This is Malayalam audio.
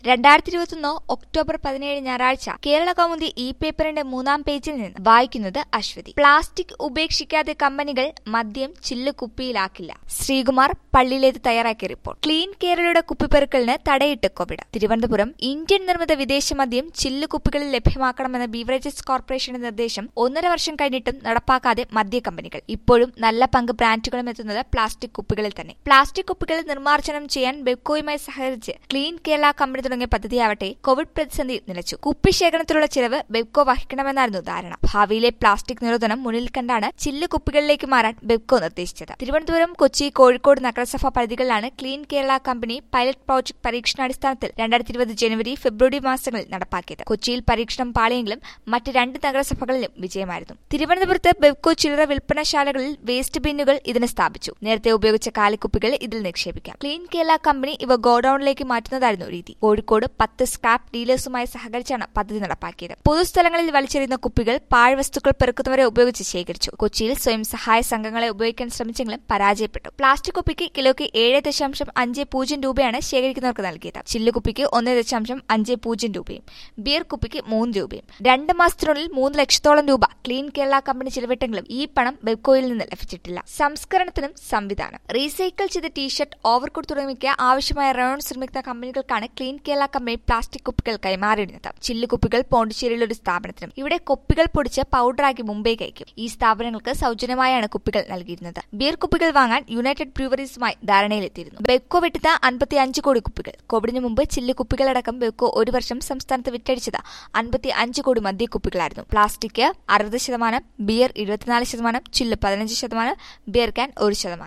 രണ്ടായിരത്തി ഇരുപത്തൊന്ന് ഒക്ടോബർ പതിനേഴ് ഞായറാഴ്ച കേരള കൗമുദി ഇ പേപ്പറിന്റെ മൂന്നാം പേജിൽ നിന്ന് വായിക്കുന്നത് അശ്വതി പ്ലാസ്റ്റിക് ഉപേക്ഷിക്കാതെ കമ്പനികൾ മദ്യം ചില്ല് കുപ്പിയിലാക്കില്ല ശ്രീകുമാർ പള്ളിയിലേത് തയ്യാറാക്കിയ റിപ്പോർട്ട് ക്ലീൻ കേരളയുടെ കുപ്പിപ്പെറുക്കലിന് തടയിട്ട് കോവിഡ് തിരുവനന്തപുരം ഇന്ത്യൻ നിർമ്മിത വിദേശ മദ്യം ചില്ല് കുപ്പികളിൽ ലഭ്യമാക്കണമെന്ന ബീവറേജസ് കോർപ്പറേഷന്റെ നിർദ്ദേശം ഒന്നര വർഷം കഴിഞ്ഞിട്ടും നടപ്പാക്കാതെ മദ്യ കമ്പനികൾ ഇപ്പോഴും നല്ല പങ്ക് ബ്രാൻഡുകളും എത്തുന്നത് പ്ലാസ്റ്റിക് കുപ്പികളിൽ തന്നെ പ്ലാസ്റ്റിക് കുപ്പികൾ നിർമ്മാർജ്ജനം ചെയ്യാൻ ബെബ്കോയുമായി സഹകരിച്ച് ക്ലീൻ കേരള കമ്പനി തുടങ്ങിയ പദ്ധതിയാവട്ടെ കോവിഡ് പ്രതിസന്ധി നിലച്ചു കുപ്പി ശേഖരണത്തിലുള്ള ചിലവ് ബെബ്കോ വഹിക്കണമെന്നായിരുന്നു ധാരണ ഭാവിയിലെ പ്ലാസ്റ്റിക് നിരോധനം മുന്നിൽ കണ്ടാണ് ചില്ല് കുപ്പികളിലേക്ക് മാറാൻ ബെബ്കോ നിർദ്ദേശിച്ചത് തിരുവനന്തപുരം കൊച്ചി കോഴിക്കോട് നഗരസഭാ പരിധികളിലാണ് clean Kerala company pilot project പരീക്ഷണാടിസ്ഥാനത്തിൽ രണ്ടായിരത്തി ഇരുപത് ജനുവരി ഫെബ്രുവരി മാസങ്ങളിൽ നടപ്പാക്കിയത് കൊച്ചിയിൽ പരീക്ഷണം പാളിയെങ്കിലും മറ്റ് രണ്ട് നഗരസഭകളിലും വിജയമായിരുന്നു തിരുവനന്തപുരത്ത് ബെബ്കോ ചില്ലറ വിൽപ്പനശാലകളിൽ വേസ്റ്റ് ബിന്നുകൾ ഇതിന് സ്ഥാപിച്ചു നേരത്തെ ഉപയോഗിച്ച കാലിക്കുപ്പികൾ ഇതിൽ നിക്ഷേപിക്കാം ക്ലീൻ കേരള കമ്പനി ഇവ ഗോഡൌണിലേക്ക് മാറ്റുന്നതായിരുന്നു രീതി കോഴിക്കോട് പത്ത് സ്ക്രാപ്പ് ഡീലേഴ്സുമായി സഹകരിച്ചാണ് പദ്ധതി നടപ്പാക്കിയത് പൊതുസ്ഥലങ്ങളിൽ വലിച്ചെറിയുന്ന കുപ്പികൾ പാഴ്വസ്തുക്കൾ പെറുക്കുന്നവരെ ഉപയോഗിച്ച് ശേഖരിച്ചു കൊച്ചിയിൽ സ്വയം സഹായ സംഘങ്ങളെ ഉപയോഗിക്കാൻ ശ്രമിച്ചെങ്കിലും പരാജയപ്പെട്ടു പ്ലാസ്റ്റിക് കുപ്പിക്ക് കിലോയ്ക്ക് ഏഴ് ദശാംശം അഞ്ച് പൂജ്യം രൂപയാണ് ശേഖരിക്കുന്നവർക്ക് നൽകിയത് ചില്ല് കുപ്പിക്ക് ഒന്ന് ദശാംശം അഞ്ച് പൂജ്യം രൂപയും ബിയർ കുപ്പിക്ക് മൂന്ന് രൂപയും രണ്ട് മാസത്തിനുള്ളിൽ മൂന്ന് ലക്ഷത്തോളം രൂപ ക്ലീൻ കേരള കമ്പനി ചിലവിട്ടെങ്കിലും ഈ പണം ബെബ്കോയിൽ നിന്ന് ലഭിച്ചിട്ടില്ല സംസ്കരണത്തിനും സംവിധാനം റീസൈക്കിൾ ചെയ്ത ടീഷർട്ട് ഓവർകോട്ട് തുടങ്ങിയ ആവശ്യമായ റയോൺ നിർമ്മിക്കുന്ന കമ്പനികൾക്കാണ് ക്ലീൻ കേരള കമ്പനി പ്ലാസ്റ്റിക് കുപ്പികൾ കൈമാറിയിരുന്നത് ചില്ല് കുപ്പികൾ പോണ്ടിച്ചേരിയിലെ ഒരു സ്ഥാപനത്തിനും ഇവിടെ കുപ്പികൾ പൊടിച്ച് പൗഡറാക്കി മുംബൈക്ക് അയക്കും ഈ സ്ഥാപനങ്ങൾക്ക് സൗജന്യമായാണ് കുപ്പികൾ നൽകിയിരുന്നത് ബിയർ കുപ്പികൾ വാങ്ങാൻ യുണൈറ്റഡ് ബ്രൂവറീസുമായി ധാരണയിലെത്തിയിരുന്നു ബെക്കോ വെട്ടുന്ന അൻപത്തി അഞ്ച് കോടി കുപ്പികൾ കോവിഡിന് മുമ്പ് ചില്ല് കുപ്പികളടക്കം ബെക്കോ ഒരു വർഷം സംസ്ഥാനത്ത് വിറ്റഴിച്ചത് അൻപത്തി അഞ്ച് കോടി മദ്യക്കുപ്പികളായിരുന്നു പ്ലാസ്റ്റിക് അറുപത് ശതമാനം ബിയർ ഇരുപത്തിനാല് ശതമാനം ചില്ല് പതിനഞ്ച് ശതമാനം ബിയർ ക്യാൻ ഒരു ശതമാനം